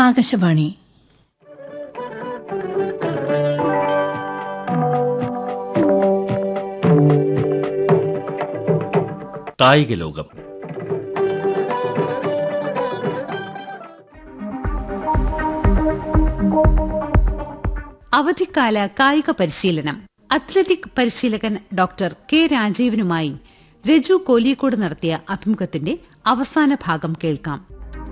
ആകാശവാണി കായിക ലോകം അവധിക്കാല കായിക പരിശീലനം അത്ലറ്റിക് പരിശീലകൻ ഡോക്ടർ കെ രാജീവനുമായി രജു കോലിയക്കോട് നടത്തിയ അഭിമുഖത്തിന്റെ അവസാന ഭാഗം കേൾക്കാം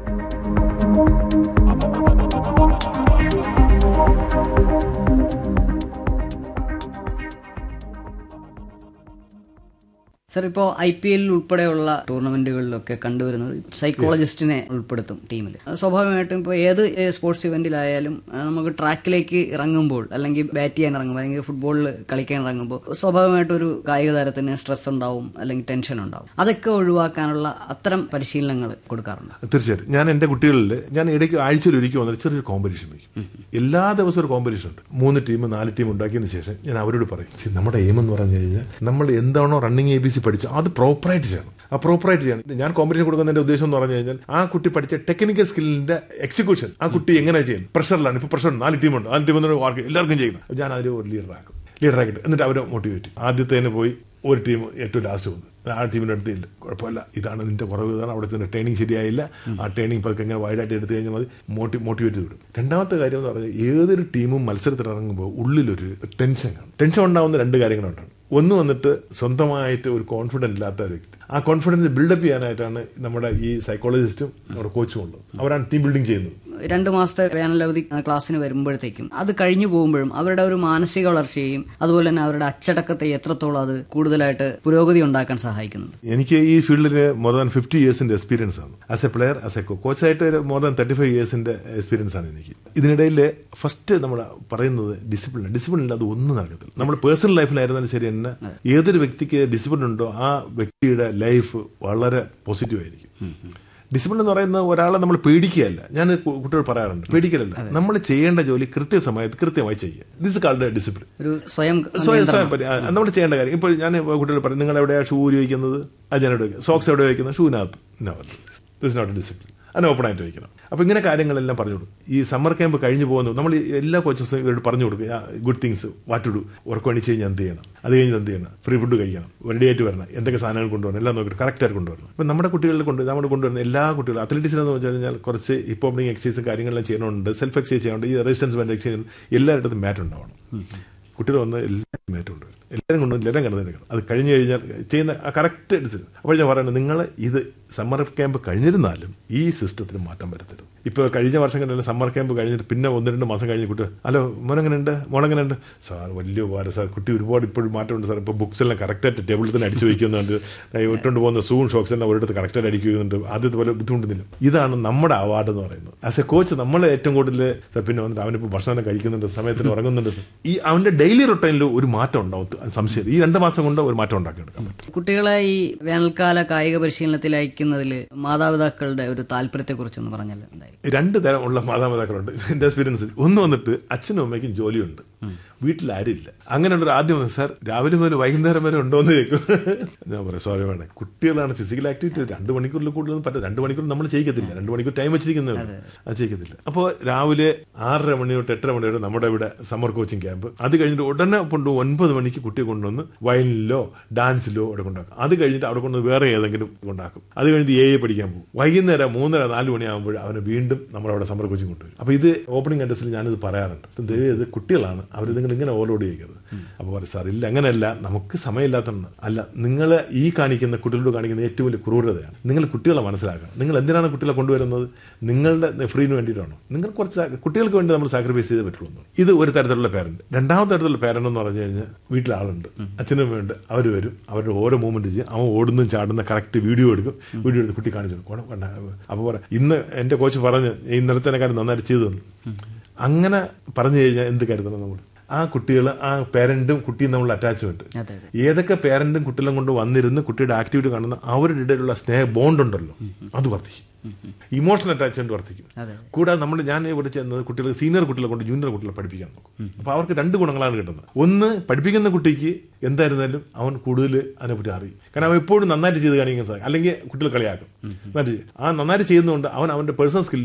സർ ഇപ്പോൾ ഐ പി എല്ലിൽ ഉൾപ്പെടെയുള്ള ടൂർണമെന്റുകളിലൊക്കെ കണ്ടുവരുന്ന ഒരു സൈക്കോളജിസ്റ്റിനെ ഉൾപ്പെടുത്തും ടീമിൽ സ്വാഭാവികമായിട്ടും ഇപ്പോൾ ഏത് സ്പോർട്സ് ഇവന്റിലായാലും ആ, നമുക്ക് ട്രാക്കിലേക്ക് ഇറങ്ങുമ്പോൾ അല്ലെങ്കിൽ ബാറ്റ് ചെയ്യാൻ ഇറങ്ങുമ്പോൾ അല്ലെങ്കിൽ ഫുട്ബോളിൽ കളിക്കാൻ ഇറങ്ങുമ്പോൾ സ്വാഭാവികമായിട്ടും ഒരു കായിക താരത്തിന് സ്ട്രെസ് ഉണ്ടാവും അല്ലെങ്കിൽ ടെൻഷൻ ഉണ്ടാവും അതൊക്കെ ഒഴിവാക്കാനുള്ള അത്തരം പരിശീലനങ്ങൾ കൊടുക്കാറുണ്ട് തീർച്ചയായിട്ടും ഞാൻ എൻ്റെ കുട്ടികളിൽ ഞാൻ ഇടയ്ക്ക് ആഴ്ചയിൽ ഒരിക്കൽ വന്നിട്ട് ചെറിയൊരു കോമ്പറ്റീഷൻ വയ്ക്കും എല്ലാ ദിവസവും ഒരു കോമ്പറ്റീഷൻ ഉണ്ട് മൂന്ന് ടീം നാല് ടീം ഉണ്ടാക്കിയതിന് ശേഷം ഞാൻ അവരോട് പറയും "See, നമ്മുടെ എയിം എന്ന് പറഞ്ഞു കഴിഞ്ഞാൽ നമ്മൾ എന്താണോ റണ്ണിങ് എ ബി സി പഠിച്ചോ അത് പ്രോപ്പറായിട്ട് ചെയ്യണം ആ പ്രോപ്പറായിട്ട് ചെയ്യണം ഞാൻ കോമ്പറ്റീഷൻ കൊടുക്കുന്നതിന്റെ ഉദ്ദേശം എന്ന് പറഞ്ഞു കഴിഞ്ഞാൽ ആ കുട്ടി പഠിച്ച ടെക്നിക്കൽ സ്കില്ലിന്റെ എക്സിക്യൂഷൻ ആ കുട്ടി എങ്ങനെ ചെയ്യും പ്രഷറിലാണ് ഇപ്പൊ പ്രഷർ നാല് ടീമുണ്ട് നാല് ടീം വർക്ക് എല്ലാവർക്കും ചെയ്യണം അപ്പോൾ ഞാൻ അതിൽ ഒരു ലീഡറാക്കും ലീഡറാക്കിയിട്ട് എന്നിട്ട് അവരെ മോട്ടിവേറ്റ് ചെയ്യും ആദ്യത്തേന് പോയി ഒരു ടീം ഏറ്റവും ലാസ്റ്റ് വന്നു ആ ടീമിന്റെ അടുത്ത് ഇല്ല കുഴപ്പമില്ല ഇതാണ് നിന്റെ കുറവ് ഇതാണ് അവിടുത്തെ ട്രെയിനിങ് ശരിയായില്ല ആ ട്രെയിനിങ് പതുക്കെ ഇങ്ങനെ വൈഡായിട്ട് എടുത്തു കഴിഞ്ഞാൽ മതി മോട്ടി മോട്ടിവേറ്റ് വിടും രണ്ടാമത്തെ കാര്യം എന്ന് പറഞ്ഞാൽ ഏതൊരു ടീമും മത്സരത്തിൽ ഇറങ്ങുമ്പോൾ ഉള്ളിലൊരു ടെൻഷൻ കാണും ടെൻഷൻ ഉണ്ടാവുന്ന രണ്ട് കാര്യങ്ങളുണ്ടാണ് ഒന്ന് വന്നിട്ട് സ്വന്തമായിട്ട് ഒരു കോൺഫിഡൻസ് ഇല്ലാത്ത ഒരു വ്യക്തി ആ കോൺഫിഡൻസ് ബിൽഡപ്പ് ചെയ്യാനായിട്ടാണ് നമ്മുടെ ഈ സൈക്കോളജിസ്റ്റും നമ്മുടെ കോച്ചും ഉള്ളത് അവരാണ് ടീം ബിൽഡിംഗ് ചെയ്യുന്നത് രണ്ട് മാസത്തെ വേനലവധി ക്ലാസ്സിന് വരുമ്പോഴത്തേക്കും അത് കഴിഞ്ഞു പോകുമ്പോഴും അവരുടെ ഒരു മാനസിക വളർച്ചയെയും അതുപോലെ തന്നെ അവരുടെ അച്ചടക്കത്തെ എത്രത്തോളം അത് കൂടുതലായിട്ട് പുരോഗതി ഉണ്ടാക്കാൻ സഹായിക്കുന്നുണ്ട് എനിക്ക് ഈ ഫീൽഡിൽ മോർ ദാൻ ഫിഫ്റ്റി ഇയേഴ്സിന്റെ എക്സ്പീരിയൻസ് ആണ് as a player as a കോച്ചായിട്ട് മോർ ദാൻ തേർട്ടി ഫൈവ് ഇയേഴ്സിന്റെ എക്സ്പീരിയൻസ് ആണ് എനിക്ക് ഇതിനിടയിൽ ഫസ്റ്റ് നമ്മൾ പറയുന്നത് ഡിസിപ്ലിൻ ഡിസിപ്ലിൻ ഇല്ലാതെ ഒന്നും നടക്കത്തില്ല നമ്മുടെ പേഴ്സണൽ ലൈഫിലായിരുന്നാലും ശരി തന്നെ ഏതൊരു വ്യക്തിക്ക് ഡിസിപ്ലിൻ ഉണ്ടോ ആ വ്യക്തിയുടെ ലൈഫ് വളരെ പോസിറ്റീവ് ആയിരിക്കും ഡിസിപ്ലിൻ എന്ന് പറയുന്നത് ഒരാളെ നമ്മൾ പേടിക്കുകയല്ല ഞാൻ കു- കുട്ടികൾ പറയാറുണ്ട് പേടിക്കലല്ല നമ്മൾ ചെയ്യേണ്ട ജോലി കൃത്യസമയത്ത് കൃത്യമായി ചെയ്യുക ദിസ് കാൾഡ് ഡിസിപ്ലിൻ ഒരു സ്വയം സ്വയം സ്വയം പരി- ആ, നമ്മൾ ചെയ്യേണ്ട കാര്യം ഇപ്പോൾ ഞാൻ കുട്ടികൾ പറയും നിങ്ങൾ എവിടെയാ ഷൂ ഉപയോഗിക്കുന്നത് അത് ഞാൻ എവിടെ വയ്ക്കുന്നത് സോക്സ് എവിടെ വയ്ക്കുന്നത് ഷൂവിനകത്ത് നോ ദിസ് നോട്ട് ഡിസിപ്ലിൻ അതിന് ഓപ്പൺ ആയിട്ട് വയ്ക്കണം അപ്പോൾ ഇങ്ങനെ കാര്യങ്ങളെല്ലാം പറഞ്ഞു കൊടുക്കും ഈ സമ്മർ ക്യാമ്പ് കഴിഞ്ഞു പോകുന്നു നമ്മൾ ഈ എല്ലാ കോച്ചസും ഇവരോട് പറഞ്ഞു കൊടുക്കും good things what to do ഉറക്കം അണിച്ച് കഴിഞ്ഞാൽ എന്ത് ചെയ്യണം അത് കഴിഞ്ഞ് എന്ത് ചെയ്യണം ഫ്രീ ഫുഡ് കഴിക്കണം റെഡി ആയിട്ട് വരണം എന്തൊക്കെ സാധനങ്ങൾ കൊണ്ടുവരണം എല്ലാം നോക്കിയിട്ട് കറക്റ്റായിട്ട് കൊണ്ടുവരണം അപ്പം നമ്മുടെ കുട്ടികളിൽ കൊണ്ട് നമ്മൾ കൊണ്ടുവരുന്ന എല്ലാ കുട്ടികളും അത്ലറ്റിക്സ് എന്ന് വെച്ച് കഴിഞ്ഞാൽ കുറച്ച് ഹിപ്പോപ്പിംഗ് എക്സസൈസും കാര്യങ്ങളെല്ലാം ചെയ്യണമുണ്ട് സെൽഫ് എക്സസൈസ് ചെയ്യണമുണ്ട് ഈ റെസിസ്റ്റൻസ് ബാൻഡ് എക്സസൈസ് എല്ലാവരുടെ മാറ്റ് ഉണ്ടാവണം കുട്ടികൾ വന്ന് എല്ലാവരും മാറ്റ് കൊണ്ടുവരും എല്ലാവരും കൊണ്ടുവന്ന് എല്ലാവരും കിടന്നിരിക്കണം അത് കഴിഞ്ഞ് കഴിഞ്ഞാൽ ചെയ്യുന്ന കറക്റ്റ് ഡിസിഷൻ അപ്പോൾ ഞാൻ പറയുന്നത് നിങ്ങൾ ഇത് സമ്മർ ക്യാമ്പ് കഴിഞ്ഞിരുന്നാലും ഈ സിസ്റ്റത്തിന് മാറ്റം വരുത്തരുത് ഇപ്പോൾ കഴിഞ്ഞ വർഷങ്ങളിലെല്ലാം സമ്മർ ക്യാമ്പ് കഴിഞ്ഞിട്ട് പിന്നെ ഒന്ന് രണ്ട് മാസം കഴിഞ്ഞ് കുട്ടി ഹലോ മോനെങ്ങനെയുണ്ട് മോളെങ്ങനെയുണ്ട് സാർ വലിയ ഉപകാരം സാർ കുട്ടി ഒരുപാട് ഇപ്പോഴും മാറ്റമുണ്ട് സാർ ഇപ്പോൾ ബുക്സ് എല്ലാം കറക്റ്റായിട്ട് ടേബിളിൽ തന്നെ അടിച്ചു വയ്ക്കുന്നുണ്ട് ഇട്ടുകൊണ്ട് പോകുന്ന സൂൺ ഷോക്സ് എല്ലാം ഒരിടത്ത് കറക്റ്റായിട്ട് അടിക്കുന്നുണ്ട് ആദ്യത്തെ പോലെ ബുദ്ധിമുട്ടുന്നില്ല ഇതാണ് നമ്മുടെ അവാർഡ് എന്ന് പറയുന്നത് ആസ് എ കോച്ച് നമ്മൾ ഏറ്റവും കൂടുതൽ സാർ പിന്നെ വന്നിട്ട് അവനിപ്പോൾ ഭക്ഷണം കഴിക്കുന്നുണ്ട് സമയത്തിന് ഉറങ്ങുന്നുണ്ട് ഈ അവന്റെ ഡെയിലി റൊട്ടൈനിൽ ഒരു മാറ്റം ഉണ്ടാവും അത് സംശയം ഈ രണ്ട് മാസം കൊണ്ട് ഒരു മാറ്റം ഉണ്ടാക്കിയെടുക്കാൻ പറ്റും കുട്ടികളെ ഈ വേനൽക്കാല കായിക പരിശീലനത്തിൽ അയക്കുന്നതിൽ മാതാപിതാക്കളുടെ ഒരു താല്പര്യത്തെക്കുറിച്ചൊന്ന് പറഞ്ഞാൽ എന്തായിരിക്കും രണ്ട് തരം ഉള്ള മാതാപിതാക്കളുണ്ട് എന്റെ എക്സ്പീരിയൻസിൽ ഒന്ന് വന്നിട്ട് അച്ഛനും അമ്മയ്ക്കും ജോലിയുണ്ട് വീട്ടിൽ ആരില്ല അങ്ങനെയുള്ള ഒരു ആദ്യം വന്നു സാർ രാവിലെ മുതൽ വൈകുന്നേരം വരെ ഉണ്ടോ എന്ന് ചോദിക്കും ഞാൻ പറയാം സോറി വേണം കുട്ടികളാണ് ഫിസിക്കൽ ആക്ടിവിറ്റി രണ്ട് മണിക്കൂറിൽ കൂടുതലൊന്നും പറ്റില്ല രണ്ട് മണിക്കൂർ നമ്മൾ ചെയ്യിക്കത്തില്ല രണ്ട് മണിക്കൂർ ടൈം വെച്ചിരിക്കുന്നേ ഉള്ളൂ അത് ചെയ്യിക്കത്തില്ല അപ്പോൾ രാവിലെ ആറര മണി തൊട്ട് എട്ടര മണി വരെ നമ്മുടെ ഇവിടെ സമ്മർ കോച്ചിങ് ക്യാമ്പ് അത് കഴിഞ്ഞിട്ട് ഉടനെ കൊണ്ട് ഒൻപത് മണിക്ക് കുട്ടിയെ കൊണ്ടുവന്ന് വയലിനിലോ ഡാൻസിലോ അവിടെ കൊണ്ടാക്കും അത് കഴിഞ്ഞിട്ട് അവിടെ കൊണ്ടുവന്ന് വേറെ ഏതെങ്കിലും കൊണ്ടാക്കും അത് കഴിഞ്ഞിട്ട് എ എ പഠിക്കാൻ പോകും വൈകുന്നേരം മൂന്നര നാല് മണിയാകുമ്പോൾ അവനെ വീണ്ടും നമ്മളവിടെ സമ്മർ കോച്ചിങ് കൊണ്ടുവരും അപ്പോൾ ഇത് ഓപ്പണിംഗ് അഡ്രസ്സിൽ ഞാനിത് പറയാറുണ്ട് ദയവ് ഇത് കുട്ടികളാണ് അവർ നിങ്ങൾ ഇങ്ങനെ ഓവർലോഡ് ചെയ്യരുത് അപ്പോൾ പറയും സാർ ഇല്ല അങ്ങനെയല്ല നമുക്ക് സമയമില്ലാത്തതാണ് അല്ല നിങ്ങൾ ഈ കാണിക്കുന്ന കുട്ടികളോട് കാണിക്കുന്ന ഏറ്റവും വലിയ ക്രൂരതയാണ് നിങ്ങൾ കുട്ടികളെ മനസ്സിലാക്കണം നിങ്ങൾ എന്തിനാണ് കുട്ടികളെ കൊണ്ടുവരുന്നത് നിങ്ങളുടെ ഫ്രീന് വേണ്ടിയിട്ടാണോ നിങ്ങൾ കുറച്ച് സാ- കുട്ടികൾക്ക് വേണ്ടി നമ്മൾ സാക്രിഫൈസ് ചെയ്തേ പറ്റുള്ളൂ എന്ന്. ഇത് ഒരു തരത്തിലുള്ള പേരന്റ് രണ്ടാമത്തെ തരത്തിലുള്ള പേരന്റ് എന്ന് പറഞ്ഞു കഴിഞ്ഞാൽ വീട്ടിൽ ആളുണ്ട് അച്ഛനും അമ്മയുണ്ട് അവർ വരും അവരുടെ ഓരോ മൂവ്മെന്റ് ചെയ്യും അവൻ ഓടുന്നതും ചാടുന്ന കറക്റ്റ് വീഡിയോ എടുക്കും വീഡിയോ എടുത്ത് കുട്ടി കാണിച്ചു കൊടുക്കും വേണ്ട അപ്പോൾ പറയാം ഇന്ന് എന്റെ കോച്ച് പറഞ്ഞ് ഇന്നലത്തെ കാര്യം നന്നായിട്ട് ചെയ്തു തന്നു അങ്ങനെ പറഞ്ഞു കഴിഞ്ഞാൽ എന്ത് കരുതണം നമ്മൾ ആ കുട്ടികൾ ആ പേരന്റും കുട്ടിയും തമ്മിലുള്ള അറ്റാച്ച്മെന്റ് അതെ, ഏതൊക്കെ പേരന്റും കുട്ടികളും കൊണ്ട് വന്നിരുന്ന് കുട്ടിയുടെ ആക്ടിവിറ്റി കാണുന്ന അവരുടെ ഇടയിലുള്ള സ്നേഹ ബോണ്ട് ഉണ്ടല്ലോ അത് വർദ്ധിക്കും ഇമോഷണൽ അറ്റാച്ച്മെന്റ് വർദ്ധിക്കും അതെ. കൂടാതെ നമ്മൾ ഞാൻ ഇവിടെ ചെന്നത് കുട്ടികൾ സീനിയർ കുട്ടികളെ കൊണ്ട് ജൂനിയർ കുട്ടികളെ പഠിപ്പിക്കാൻ നോക്കും അപ്പൊ അവർക്ക് രണ്ട് ഗുണങ്ങളാണ് കിട്ടുന്നത് ഒന്ന് പഠിപ്പിക്കുന്ന കുട്ടിക്ക് എന്തായിരുന്നാലും അവൻ കൂടുതൽ അതിനെപ്പറ്റി അറിയും കാരണം അവൻ എപ്പോഴും നന്നായിട്ട് ചെയ്ത് കാണിക്കാൻ സാധിക്കും അല്ലെങ്കിൽ കുട്ടികൾ കളിയാക്കും നന്നായിട്ട് ചെയ്യും. ആ നന്നായിട്ട് ചെയ്യുന്നതുകൊണ്ട് അവൻ അവന്റെ പേഴ്സണൽ സ്കിൽ